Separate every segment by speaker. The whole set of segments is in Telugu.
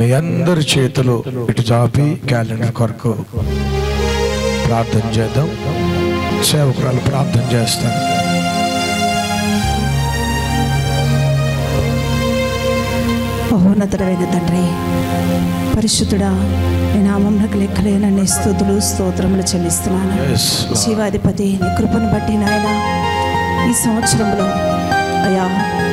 Speaker 1: మీ అందరి చేతులు ఇటు చాపి క్యాలెండర్ కొరకు ప్రార్థన చేద్దాం సేవకురాలు ప్రార్థన చేస్తాను
Speaker 2: మహోన్నతుడైన తండ్రి పరిశుద్ధుడా నీ నామంకు లెక్కలేనన్ని స్థుతులు స్తోత్రములు చెల్లిస్తున్నాను
Speaker 1: Yes, Lord.
Speaker 2: శివాధిపతి నీ కృపను బట్టి నాయన ఈ సంవత్సరంలో అయా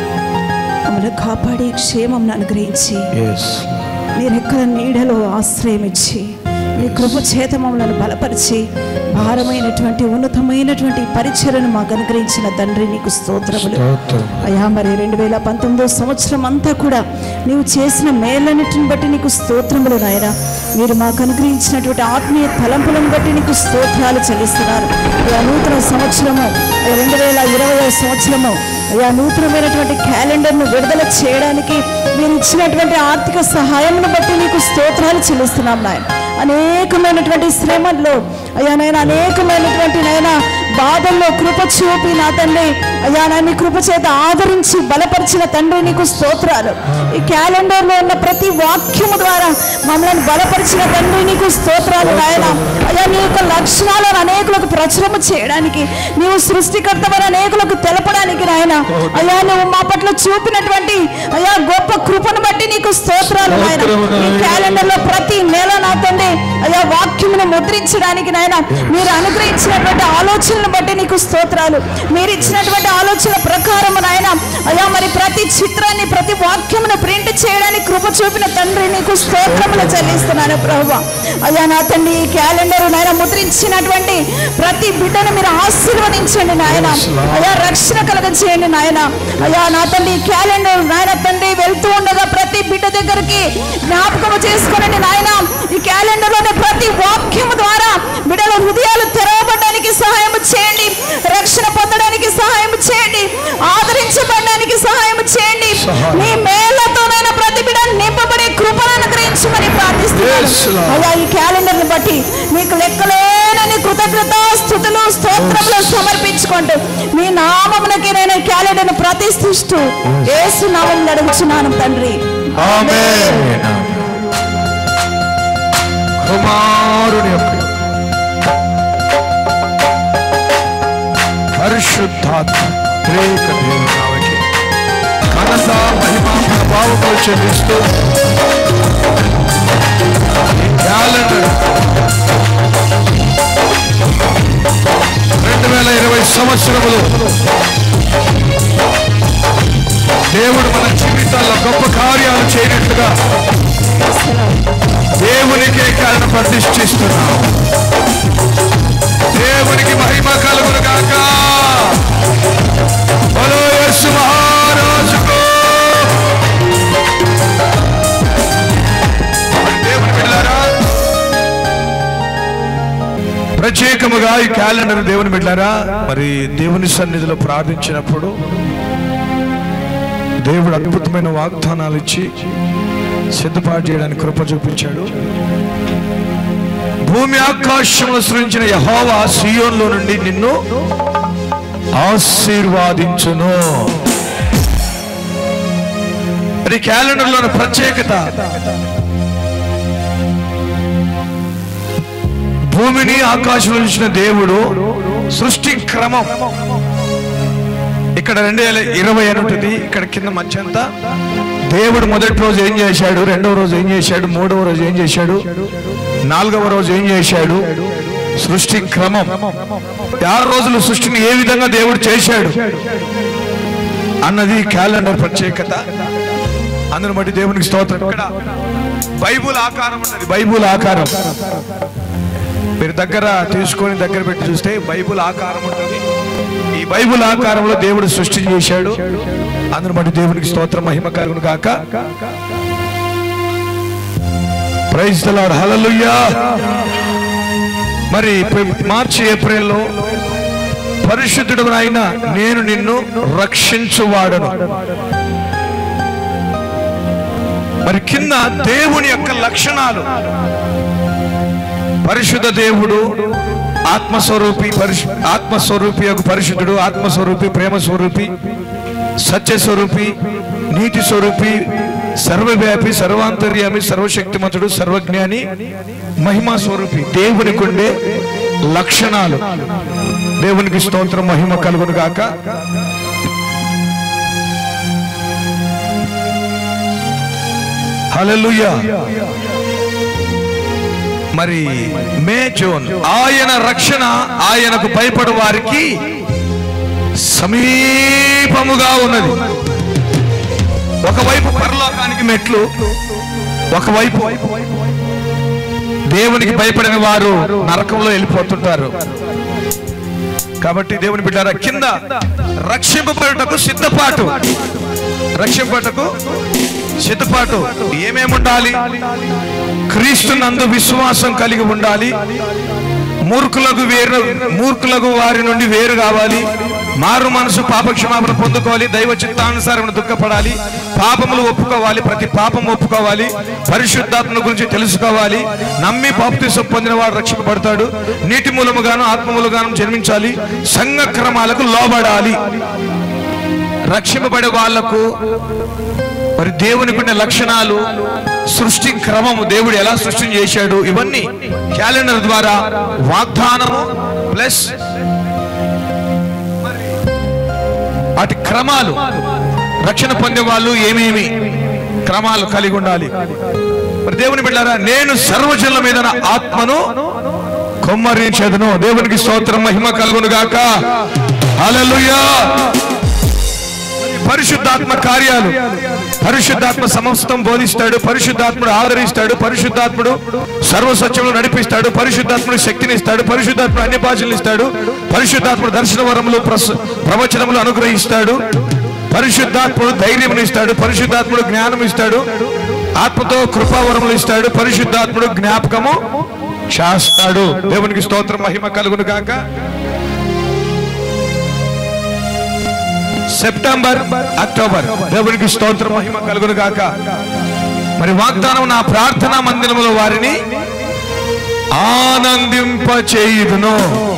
Speaker 2: మమ్మల్ని కాపాడి క్షేమం అనుగ్రహించి
Speaker 1: ఎస్
Speaker 2: నీ రెక్కల నీడలో ఆశ్రయం ఇచ్చి నీ కృప చేత మమ్మల్ని బలపరిచి భారమైనటువంటి ఉన్నతమైనటువంటి పరిచయను మాకు అనుగ్రహించిన తండ్రి నీకు స్తోత్రములు
Speaker 1: స్తోత్రం
Speaker 2: అయ్యా మరి రెండు వేల పంతొమ్మిదో సంవత్సరం అంతా కూడా నీవు చేసిన మేలన్నిటిని బట్టి నీకు స్తోత్రములు నాయన మీరు మాకు అనుగ్రహించినటువంటి ఆత్మీయ తలంపులను బట్టి నీకు స్తోత్రాలు చెల్లిస్తున్నారు అయ్యా నూతన సంవత్సరము అయ్యా రెండు వేల ఇరవై సంవత్సరము అయ్యా నూతనమైనటువంటి క్యాలెండర్ను విడుదల చేయడానికి మీరు ఇచ్చినటువంటి ఆర్థిక సహాయమును బట్టి నీకు స్తోత్రాలు చెల్లిస్తున్నాం నాయన అనేకమైనటువంటి శ్రమల్లో అయ్యా నాయన అనేకమైనటువంటి నాయన బాధల్లో కృప చూపి నా తండ్రి అయ్యా నాన్ని కృప చేత ఆదరించి బలపరిచిన తండ్రి నీకు స్తోత్రాలు ఈ క్యాలెండర్లో ఉన్న ప్రతి వాక్యము ద్వారా మమ్మల్ని బలపరిచిన తండ్రి నీకు స్తోత్రాలు నాయన అయ్యా నీ యొక్క లక్షణాలను అనేకులకు ప్రచురము చేయడానికి నీవు సృష్టికర్తవని అనేకులకు తెలపడానికి నాయన అయ్యా నువ్వు మా పట్ల చూపినటువంటి అయ్యా గొప్ప కృపను బట్టి నీకు స్తోత్రాలు నాయన ఈ క్యాలెండర్ లో ప్రతి నెల నా తండ్రి అయ్యా వాక్యమును ముద్రించడానికి నాయన మీరు అనుగ్రహించినటువంటి ఆలోచనలను బట్టి నీకు స్తోత్రాలు మీరు ఇచ్చినటువంటి ఆలోచన ప్రకారం నాయన అయ్యా మరి ప్రతి చిత్రాన్ని ప్రతి వాక్యమును ప్రింట్ చేయడానికి కృప చూపిన తండ్రి నీకు స్తోత్రములు చెల్లిస్తున్నాను ప్రభు అయ్యా నా తండ్రి ఈ క్యాలెండర్ నాయన ముద్రించినటువంటి ప్రతి బిడ్డను మీరు ఆశీర్వదించండి నాయన అయ్యా రక్షణ కలగ చేయండి నాయన అయ్యా నా తండ్రి ఈ క్యాలెండర్ నాయన తండ్రి వెళ్తూ ఉండగా ప్రతి బిడ్డ దగ్గరికి జ్ఞాపకం చేసుకోనండి నాయన ఈ క్యాలెండర్ లోని ప్రతి వాక్యము ద్వారా బిడ్డల హృదయాలు తెరవబడడానికి సహాయం చేయండి రక్షణ పొందడానికి సహాయం చేయండి ఆదరించబడడానికి సహాయం చేయండి
Speaker 1: సహాయం.
Speaker 2: మీ మేళ్లతోనైనా ప్రతి బిడ్డ నింపబడే కృపను అనుగ్రహించమని
Speaker 1: Yes,
Speaker 2: ప్రార్థిస్తున్నాను
Speaker 1: Lord.
Speaker 2: అయ్యా ఈ క్యాలెండర్ ని బట్టి మీకు లెక్కలేనని కృతజ్ఞత స్థుతులు స్తోత్రములు సమర్పించుకుంటూ మీ నామమునకి నేను ఈ క్యాలెండర్ ను ప్రతిష్ఠిస్తూ యేసు నామం నడుచున్నాను తండ్రి
Speaker 1: ఆమేన్ కుమారుని యొక్క పరిశుద్ధాత్మ త్రేక దేవుని నామకి ఘనత మహిమ ప్రభావములు చెల్లిస్తూ ఈ క్యాలెండర్ రెండు వేల ఇరవై సంవత్సరములు దేవుడు మన జీవితాల్లో గొప్ప కార్యాలు చేయనట్టుగా దేవునికే కారణ ప్రతిష్ఠిస్తున్నాం దేవునికి మహిమ కలుగును గాక బలో యేసు మహారాజుకు మరి దేవుని బిడ్డలారా, ప్రత్యేకముగా ఈ క్యాలెండర్ దేవుని బిడ్డారా మరి దేవుని సన్నిధిలో ప్రార్థించినప్పుడు దేవుడు అద్భుతమైన వాగ్దానాలు ఇచ్చి సిద్ధపాటు చేయడానికి కృప చూపించాడు భూమి ఆకాశంలో సృజించిన యహోవా సియోన్లో నుండి నిన్ను ఆశీర్వాదించును అది క్యాలెండర్లోని ప్రత్యేకత భూమిని ఆకాశంలో ఇచ్చిన దేవుడు సృష్టి క్రమం ఇక్కడ రెండు వేల ఇరవై అని ఉంటుంది ఇక్కడ కింద మధ్య అంతా దేవుడు మొదటి రోజు ఏం చేశాడు రెండవ రోజు ఏం చేశాడు మూడవ రోజు ఏం చేశాడు నాలుగవ రోజు ఏం చేశాడు సృష్టి క్రమం ఆరు రోజులు సృష్టిని ఏ విధంగా దేవుడు చేశాడు అన్నది క్యాలెండర్ ప్రత్యేకత అందుని బట్టి దేవునికి స్తోత్రం ఇక్కడ బైబుల్ ఆకారం ఉన్నది బైబుల్ ఆకారం మీరు దగ్గర తీసుకొని దగ్గర పెట్టి చూస్తే బైబుల్ ఆకారం ఉంటుంది ఈ బైబుల్ ఆకారంలో దేవుడు సృష్టి చేశాడు అందును బట్టి దేవునికి స్తోత్రం మహిమ కలుగును కాక ప్రైజ్ లార్డ్ హల్లెలూయా మరి ఫిబ్- మార్చి ఏప్రిల్లో పరిశుద్ధుడు ఆయన నేను నిన్ను రక్షించువాడను మరి కింద దేవుని యొక్క లక్షణాలు పరిశుద్ధ దేవుడు ఆత్మస్వరూపి పరిశు ఆత్మస్వరూపి యొక్క పరిశుద్ధుడు ఆత్మస్వరూపి ప్రేమ స్వరూపి సత్య స్వరూపి నీతి స్వరూపి సర్వవ్యాపి సర్వాంతర్యామి సర్వశక్తిమంతుడు సర్వజ్ఞాని మహిమా స్వరూపి దేవునికి ఉండే లక్షణాలు దేవునికి స్తోత్రం మహిమ కలుగును గాక హల్లెలూయా మరి మే జూన్ ఆయన రక్షణ ఆయనకు భయపడు వారికి సమీపముగా ఉన్నది ఒకవైపు పరలోకానికి మెట్లు ఒకవైపు దేవునికి భయపడిన వారు నరకంలో వెళ్ళిపోతుంటారు కాబట్టి దేవుని బిడ్డారా కింద రక్షింపబడుటకు సిద్ధపాటు రక్షింపటకు సిద్ధపాటు ఏమేమి ఉండాలి క్రీస్తు నందు విశ్వాసం కలిగి ఉండాలి మూర్ఖులకు వేరు మూర్ఖులకు వారి నుండి వేరు కావాలి మారు మనసు పాపక్షమాపణ పొందుకోవాలి దైవ చిత్తానుసారం దుఃఖపడాలి పాపములు ఒప్పుకోవాలి ప్రతి పాపం ఒప్పుకోవాలి పరిశుద్ధాత్మ గురించి తెలుసుకోవాలి నమ్మి బాప్తిసం పొందిన వాడు రక్షింపబడతాడు నీటి మూలముగాను ఆత్మ మూలగాను జన్మించాలి సంఘ క్రమాలకు లోబడాలి రక్షింపబడే వాళ్లకు మరి దేవునికి ఉన్న లక్షణాలు సృష్టి క్రమము దేవుడు ఎలా సృష్టి చేశాడు ఇవన్నీ క్యాలెండర్ ద్వారా వాగ్దానము ప్లస్ వాటి క్రమాలు రక్షణ పొందే వాళ్ళు ఏమేమి క్రమాలు కలిగి ఉండాలి మరి దేవుని బిడ్డారా నేను సర్వజనుల మీద నా ఆత్మను కొమ్మరించేదను దేవునికి స్తోత్రం మహిమ కలుగును గాక హల్లెలూయా పరిశుద్ధాత్మ కార్యాలు పరిశుద్ధాత్మ సమస్తం బోధిస్తాడు పరిశుద్ధాత్ముడు ఆదరిస్తాడు పరిశుద్ధాత్ముడు సర్వసత్యములు నడిపిస్తాడు పరిశుద్ధాత్ముడు శక్తిని ఇస్తాడు పరిశుద్ధాత్ముడు అన్ని భాషలు ఇస్తాడు పరిశుద్ధాత్ముడు దర్శన వరములు ప్రస- ప్రవచనములు అనుగ్రహిస్తాడు పరిశుద్ధాత్ముడు ధైర్యం ఇస్తాడు పరిశుద్ధాత్ముడు జ్ఞానం ఇస్తాడు ఆత్మతో కృపావరములు ఇస్తాడు పరిశుద్ధాత్ముడు జ్ఞాపకము చేస్తాడు దేవునికి స్తోత్రం మహిమ కలుగును గాక సెప్టెంబర్ అక్టోబర్ దేవునికి స్తోత్ర మహిమ కలుగును గాక మరి వాగ్దానం నా ప్రార్థనా మందిరములో వారిని ఆనందింప చేయుదును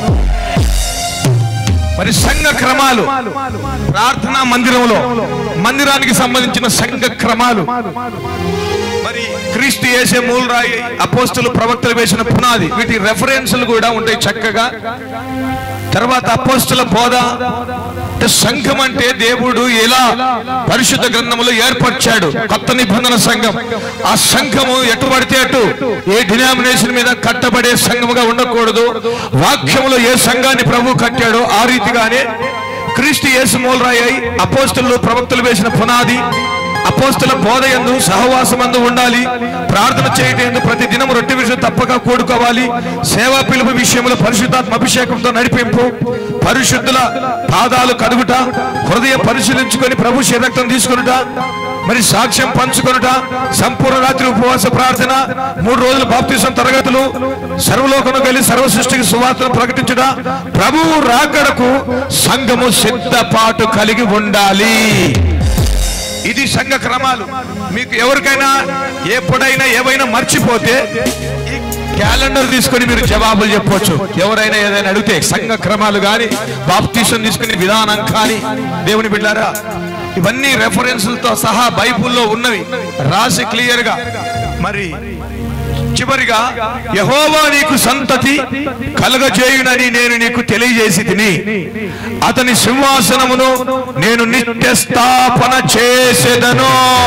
Speaker 1: మరి సంఘ క్రమాలు ప్రార్థనా మందిరంలో మందిరానికి సంబంధించిన సంఘ క్రమాలు మరి క్రీస్తు వేసే మూలరాయి అపోస్తులు ప్రవక్తలు వేసిన పునాది వీటి రెఫరెన్స్లు కూడా ఉంటాయి చక్కగా తర్వాత అపోస్తుల బోధ అంటే సంఘం అంటే దేవుడు ఎలా పరిశుద్ధ గ్రంథములో ఏర్పరిచాడు కొత్త నిబంధన సంఘం ఆ సంఘము ఎటు పడితే అటు ఏ డినామినేషన్ మీద కట్టబడే సంఘముగా ఉండకూడదు వాక్యములో ఏ సంఘాన్ని ప్రభు కట్టాడో ఆ రీతిగానే క్రీస్తు యేసు మూలరాయి అపోస్తులు ప్రవక్తలు వేసిన పునాది అపోస్తుల బోధ ఎందు సహవాసమందు ఉండాలి ప్రార్థన చేయటం ప్రతి దినం రొట్టె విషయం తప్పక కూడుకోవాలి సేవా పిలుపు విషయంలో పరిశుద్ధాత్మ అభిషేకంతో నడిపింపు పరిశుద్ధుల పాదాలు కడుగుట హృదయం పరిశీలించుకొని ప్రభు శరీరక్తం తీసుకొనుట మరి సాక్ష్యం పంచుకొనుట సంపూర్ణ రాత్రి ఉపవాస ప్రార్థన మూడు రోజుల బాప్తిసం తరగతులు సర్వలోకను వెళ్ళి సర్వ సృష్టికి సువార్తను ప్రకటించుట ప్రభువు రాకడకు సంఘము సిద్ధపాటు కలిగి ఉండాలి ఇది సంఘ క్రమాలు మీకు ఎవరికైనా ఎప్పుడైనా ఏవైనా మర్చిపోతే ఈ క్యాలెండర్ తీసుకొని మీరు జవాబులు చెప్పొచ్చు ఎవరైనా ఏదైనా అడిగితే సంఘ క్రమాలు కానీ బాప్తీసం తీసుకునే విధానం కానీ దేవుని బిడ్డారా ఇవన్నీ రెఫరెన్స్లతో సహా బైబుల్లో ఉన్నవి రాసి క్లియర్ గా మరి చివరిగా యహోవా నీకు సంతతి కలగజేయునని నేను నీకు తెలియజేసి తిని అతని సింహాసనమును నేను నిత్య స్థాపన చేసేదను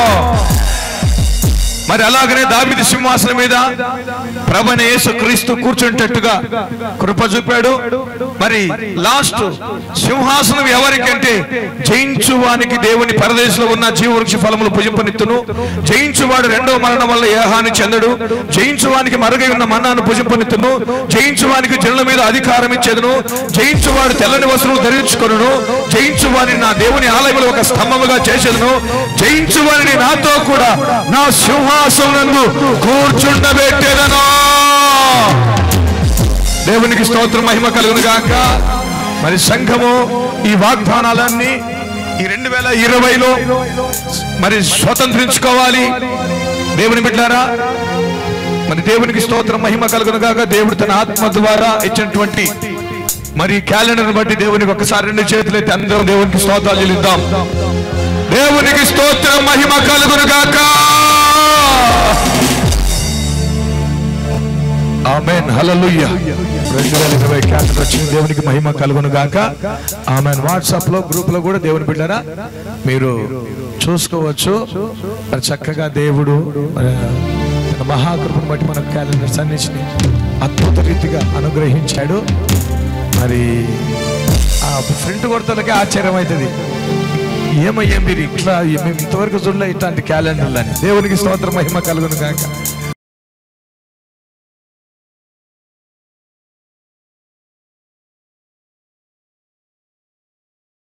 Speaker 1: మరి అలాగనే దావిది సింహాసనం మీద ప్రభన యేసు క్రీస్తు కూర్చుంటట్టుగా కృప చూపాడు మరి లాస్ట్ సింహాసనం ఎవరికంటే జయించువానికి దేవుని పరదేశంలో ఉన్న జీవవృక్ష ఫలములు భుజింపనిత్తును జయించువాడు రెండో మరణం వల్ల ఏ హాని చెందడు జయించువానికి మరుగై ఉన్న మన్నాను భుజింపనిత్తును జయించువానికి జనుల మీద అధికారం ఇచ్చేదను జయించువాడు తెల్లని వస్త్రం ధరించుకొనును జయించువాని నా దేవుని ఆలయంలో ఒక స్తంభముగా చేసేదను జయించువాని నాతో కూడా నా సింహాసనం నందు కూర్చుండబెట్టేదను దేవునికి స్తోత్రం మహిమ కలుగును గాక మరి సంఘము ఈ వాగ్దానాలన్నీ ఈ రెండు వేల ఇరవైలో మరి స్వతంత్రించుకోవాలి దేవుని బిడ్డారా మరి దేవునికి స్తోత్రం మహిమ కలుగును గాక దేవుడు తన ఆత్మ ద్వారా ఇచ్చినటువంటి మరి క్యాలెండర్ బట్టి దేవునికి ఒకసారి రెండు చేతులు ఎత్తి అందరం దేవునికి స్తోత్రాలు చెల్లిద్దాం దేవునికి స్తోత్రం మహిమ కలుగును గాక ఆమెన్ హల్లెలూయ రెండు వేల ఇరవై క్యాలెండర్ వచ్చింది దేవునికి మహిమ కలుగును గాక ఆమెన్ వాట్సాప్ లో గ్రూప్ లో కూడా దేవుని బిడ్డరా మీరు చూసుకోవచ్చు మరి చక్కగా దేవుడు మరి తన మహాకృపను బట్టి మన క్యాలెండర్స్ అన్నిటిని అద్భుత రీతిగా అనుగ్రహించాడు మరి ఆ ఫ్రంట్ కొడతలకే ఆశ్చర్యం అవుతుంది ఏమయ్యా మీరు ఇట్లా మేము ఇంతవరకు చూడలే ఇట్లాంటి క్యాలెండర్లు అని దేవునికి స్తోత్ర మహిమ కలుగును కాక